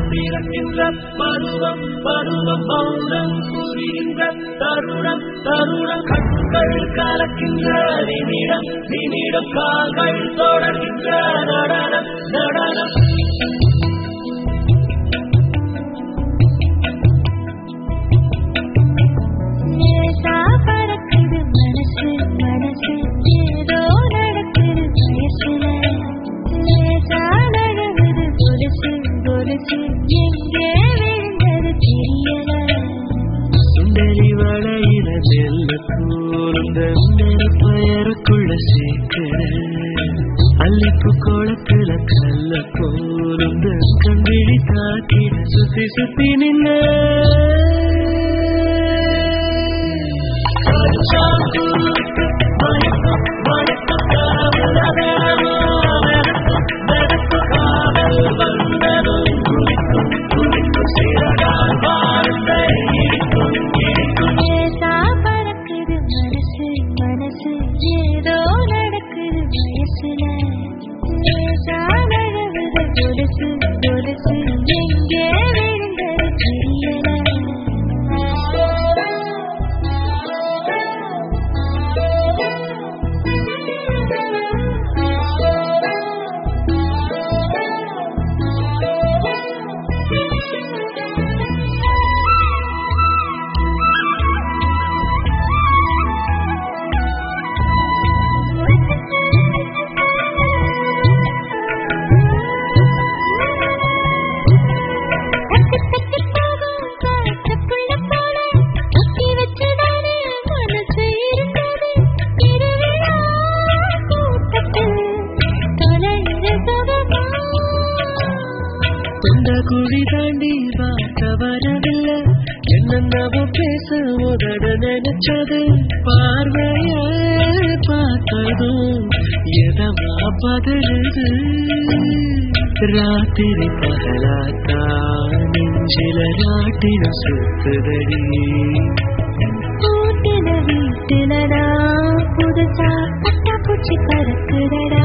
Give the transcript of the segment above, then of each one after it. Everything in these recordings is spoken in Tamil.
பிறக்கின்ற பருவம் பருவம் மௌனம் புரிகின்ற தருணம் தருணம் கண்கள் கலக்கின்ற நிமிடம் நிமிடம் கால்கள் தொடர்கின்ற நடனம் நடனம் லேசா பறக்குது மனசு மனசு ஏதோ நடக்குது வயசுல லேசா நகருது கொலுசு கொலுசு எங்கே விழுந்தது தெரியல சுண்டலி வளையில நெல்ல கூர்ந்த பெயருக்குள்ள சேர்க்கிற அல்லிப்பு கோலத்துல கல்ல போருந்த கண்விழி தாக்கிட சுத்தி சுத்தி நின்ன லேசா பறக்குது மனசு மனசு ஏதோ நடக்குது வயசுல லேசா நகருது கொலுசு கொலுசு எங்கே விழுந்தது சொந்த குழி தாண்டி பார்க்க வரவில்லை என்னென்னவோ பேச உதட நினைச்சது பார்வைய பார்த்ததும் எதமா பதறுது ராத்திரி பகலாத்தா நெஞ்சில ராட்டின சுத்துதடி புதுசா பட்டா பூச்சி பறக்குதடா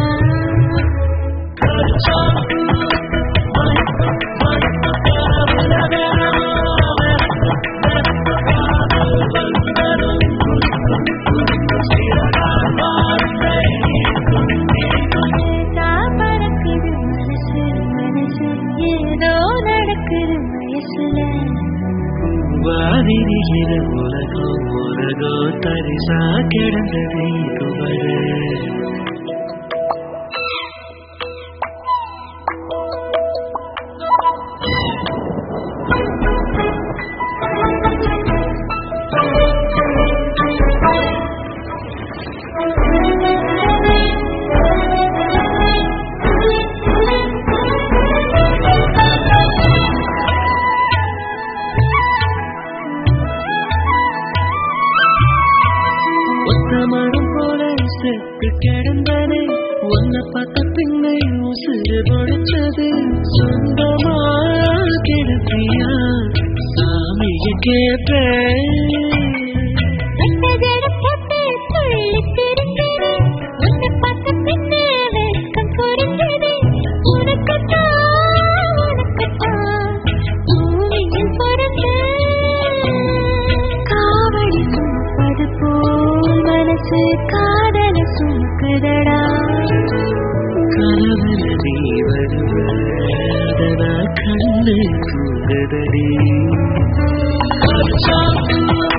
லேசா பறக்குது மனசு மனசு ஏதோ நடக்குது வயசுல வாரிகிற உலகோ உலகோ தரிசா கிடந்ததை துவர ஒத்த மரம் போல செத்து கிடந்தது உன்னை பார்த்த பின்னை உசுறு பொழிச்சது சொந்தமா கிடப்பியா சாமிய கேப்பேன் வெட்டஜடப்பட்டு துள்ளித் திரிந்தது. உன்னைப் பார்த்த பின்னே வெட்கம் குறைந்தது. உனக்குத்தான், உனக்குத்தான் பூமியில் பிறந்த காவடி சுமப்பது போல் மனசு காதல சுமக்குதடா கனவுல நீ வருவ அதனால் கண்ணு தூங்குதடி